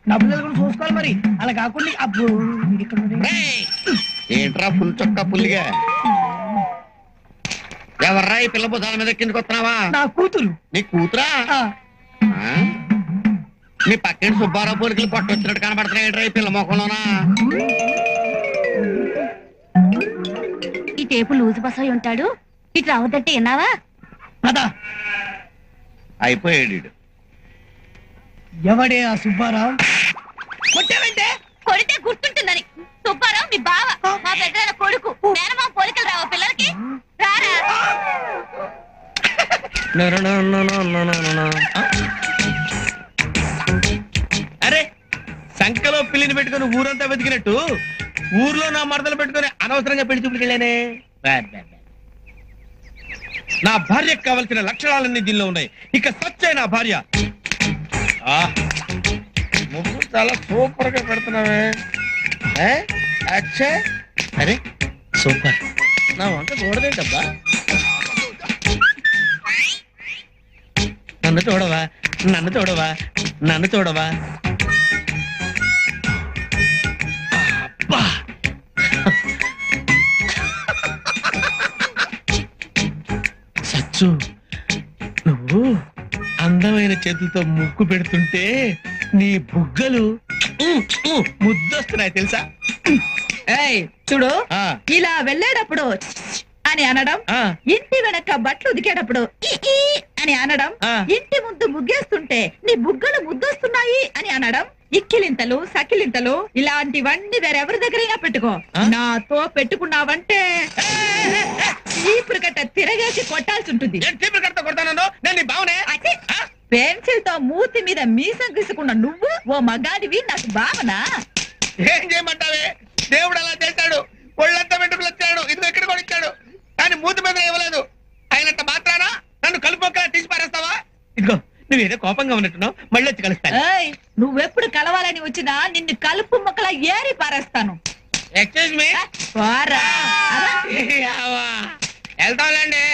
నా పిల్లలు కూడా చూసుకోవాలి మరి అలా కాకుండా అబ్బో ఇది ఇక్కడ ఉంది. రేయ్! ఏంట్రా పుల్ చొక్కా పుల్లిగా ఎవర్రా ఈ పిల్ల బుధాల మీద కిందకి వస్తున్నావా నా కూతురు నీ కూతురా ఆ, ఆ? నీ పక్కింటి సుబ్బారావు పోలికలు పట్టొచ్చినట్టు కనబడుతున్నాయి ఏంట్రా ఈ పిల్ల మొఖంలోనా ఈ టేపు లూజు బసోయి ఉంటాడు ఇటు రావద్దంటే విన్నావా పద అయిపోయాడు ఈడు. ఎవడే ఆ సుబ్బారావు కొట్టావంటే కొడితే గుర్తుంటుందని సుబ్బారావు మీ బావ మా పెద్ద కొడుకు మేనమా పోలికలు రావు పిల్లలకి రారా అరే సంకలో పిల్లిని పెట్టుకుని ఊరంతా వెతికినట్టు ఊర్లో నా మరదలు పెట్టుకుని అనవసరంగా పెళ్లి చూపుకెళ్ళానే నా భార్యకు కావలసిన లక్షణాలన్నీ దీనిలో ఉన్నాయి ఇక సచ్చే నా భార్య ఆ, ముగ్గు చాలా సూపర్ గా పెడుతున్నావే ఏ? అచ్చే అరే సూపర్ నా వంట చూడదేంటబ్బా నన్ను చూడవా నన్ను చూడవా నన్ను చూడవా అబ్బా సచ్చు నువ్వు అందమైన చేతులతో ముక్కు పెడుతుంటే నీ బుగ్గలు ఉమ్, ఉమ్, ముద్దొస్తున్నాయి తెలుసా ఏయ్ చూడు ఆ, ఇలా వెళ్ళేటప్పుడు అని అనడం ఆ, ఇంటి వెనక బట్టలు ఉదికేటప్పుడు ఈ ఈ అని అనడం ఆ. ఇంటి ముందు ముగ్గేస్తుంటే నీ బుగ్గలు ముద్దొస్తున్నాయి అని అనడం ఇక్కిలింతలు సకిలింతలు ఇలాంటివన్నీ వేరెవరి దగ్గరైనా పెట్టుకో ఆ? నాతో పెట్టుకున్నావంటే చీపురు కట్ట తిరగేసి కొట్టాల్సి ఉంటుంది ఏం చీపురు కడతా కొడతానో నేను నీ బావనే అదే ఆ? పెన్సిల్ తో మూతి మీద మీసం గీసుకున్న నువ్వు ఓ మగాడివి నాకు భావనా ఏం చేయమంటావే దేవుడు అలా చేశాడు ఒళ్ళంతా వెంట్రుకలు వచ్చాడు ఇది ఎక్కడ కూడా ఇచ్చాడు కానీ మూతి మీద ఇవ్వలేదు అయినంత మాత్రాన నన్ను కలుపుక తీసి పారేస్తావా ఇదిగో నువ్వు ఏదో కోపంగా ఉన్నట్టున్నావు మళ్ళీ వచ్చి కలుస్తాను ఏయ్ నువ్వెప్పుడు కలవాలని వచ్చినా నిన్ను కలుపు మొక్కల ఏరి పారేస్తాను ఎక్స్క్యూజ్ మీ పోరా. అలా. వెళ్తాంలేండి